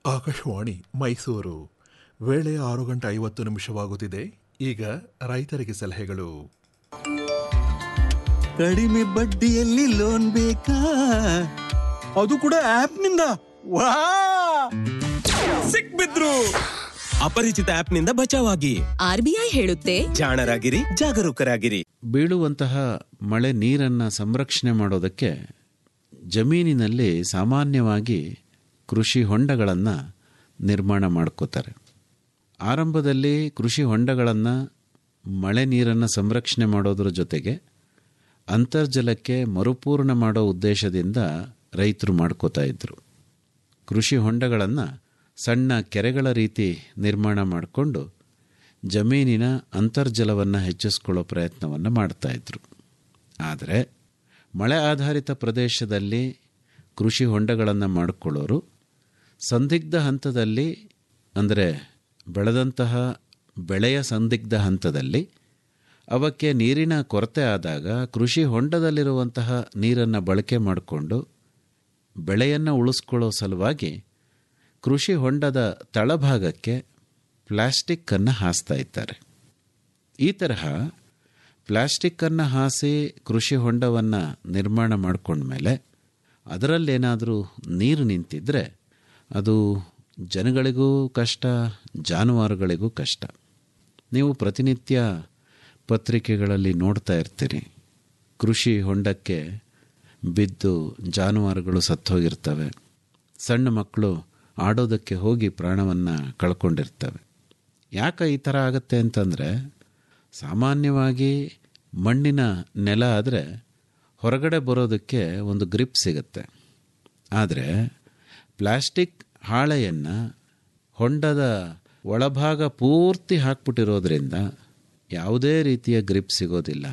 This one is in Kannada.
ಆಕಾಶವಾಣಿ ಮೈಸೂರು ವೇಳೆ ಆರು ಗಂಟೆ ಐವತ್ತು ನಿಮಿಷವಾಗುತ್ತಿದೆ ಈಗ ರೈತರಿಗೆ ಸಲಹೆಗಳು ಕಡಿಮೆ ಬಡ್ಡಿಯಲ್ಲಿ ಲೋನ್ ಬೇಕಾ ಅದು ಕೂಡ ಆಪ್ ನಿಂದ ವಾ ಸಿಕ್ಬಿದ್ರು ಅಪರಿಚಿತ ಆಪ್ ನಿಂದ ಬಚಾವಾಗಿ ಆರ್ಬಿಐ ಹೇಳುತ್ತೆ ಜಾಣರಾಗಿರಿ ಜಾಗರೂಕರಾಗಿರಿ ಬೀಳುವಂತಹ ಮಳೆ ನೀರನ್ನು ಸಂರಕ್ಷಣೆ ಮಾಡೋದಕ್ಕೆ ಜಮೀನಿನಲ್ಲಿ ಸಾಮಾನ್ಯವಾಗಿ ಕೃಷಿ ಹೊಂಡಗಳನ್ನು ನಿರ್ಮಾಣ ಮಾಡ್ಕೋತಾರೆ ಆರಂಭದಲ್ಲಿ ಕೃಷಿ ಹೊಂಡಗಳನ್ನು ಮಳೆ ನೀರನ್ನು ಸಂರಕ್ಷಣೆ ಮಾಡೋದ್ರ ಜೊತೆಗೆ ಅಂತರ್ಜಲಕ್ಕೆ ಮರುಪೂರ್ಣ ಮಾಡೋ ಉದ್ದೇಶದಿಂದ ರೈತರು ಮಾಡ್ಕೋತಾ ಇದ್ರು ಕೃಷಿ ಹೊಂಡಗಳನ್ನು ಸಣ್ಣ ಕೆರೆಗಳ ರೀತಿ ನಿರ್ಮಾಣ ಮಾಡಿಕೊಂಡು ಜಮೀನಿನ ಅಂತರ್ಜಲವನ್ನು ಹೆಚ್ಚಿಸ್ಕೊಳ್ಳೋ ಪ್ರಯತ್ನವನ್ನು ಮಾಡ್ತಾ ಇದ್ರು ಆದರೆ ಮಳೆ ಆಧಾರಿತ ಪ್ರದೇಶದಲ್ಲಿ ಕೃಷಿ ಹೊಂಡಗಳನ್ನು ಮಾಡಿಕೊಳ್ಳೋರು ಸಂದಿಗ್ಧ ಹಂತದಲ್ಲಿ ಅಂದರೆ ಬೆಳೆದಂತಹ ಬೆಳೆಯ ಸಂದಿಗ್ಧ ಹಂತದಲ್ಲಿ ಅವಕ್ಕೆ ನೀರಿನ ಕೊರತೆ ಆದಾಗ ಕೃಷಿ ಹೊಂಡದಲ್ಲಿರುವಂತಹ ನೀರನ್ನು ಬಳಕೆ ಮಾಡಿಕೊಂಡು ಬೆಳೆಯನ್ನು ಉಳಿಸ್ಕೊಳ್ಳೋ ಸಲುವಾಗಿ ಕೃಷಿ ಹೊಂಡದ ತಳಭಾಗಕ್ಕೆ ಪ್ಲಾಸ್ಟಿಕ್ಕನ್ನು ಹಾಸ್ತಾ ಇದ್ದಾರೆ ಈ ತರಹ ಪ್ಲಾಸ್ಟಿಕ್ಕನ್ನು ಹಾಸಿ ಕೃಷಿ ಹೊಂಡವನ್ನು ನಿರ್ಮಾಣ ಮಾಡಿಕೊಂಡ್ಮೇಲೆ ಅದರಲ್ಲೇನಾದರೂ ನೀರು ನಿಂತಿದ್ದರೆ ಅದು ಜನಗಳಿಗೂ ಕಷ್ಟ ಜಾನುವಾರುಗಳಿಗೂ ಕಷ್ಟ ನೀವು ಪ್ರತಿನಿತ್ಯ ಪತ್ರಿಕೆಗಳಲ್ಲಿ ನೋಡ್ತಾ ಇರ್ತೀರಿ ಕೃಷಿ ಹೊಂಡಕ್ಕೆ ಬಿದ್ದು ಜಾನುವಾರುಗಳು ಸತ್ತೋಗಿರ್ತವೆ ಸಣ್ಣ ಮಕ್ಕಳು ಆಡೋದಕ್ಕೆ ಹೋಗಿ ಪ್ರಾಣವನ್ನು ಕಳ್ಕೊಂಡಿರ್ತವೆ ಯಾಕೆ ಈ ಥರ ಆಗುತ್ತೆ ಅಂತಂದರೆ ಸಾಮಾನ್ಯವಾಗಿ ಮಣ್ಣಿನ ನೆಲ ಆದರೆ ಹೊರಗಡೆ ಬರೋದಕ್ಕೆ ಒಂದು ಗ್ರಿಪ್ ಸಿಗುತ್ತೆ ಆದರೆ ಪ್ಲಾಸ್ಟಿಕ್ ಹಾಳೆಯನ್ನು ಹೊಂಡದ ಒಳಭಾಗ ಪೂರ್ತಿ ಹಾಕ್ಬಿಟ್ಟಿರೋದ್ರಿಂದ ಯಾವುದೇ ರೀತಿಯ ಗ್ರಿಪ್ ಸಿಗೋದಿಲ್ಲ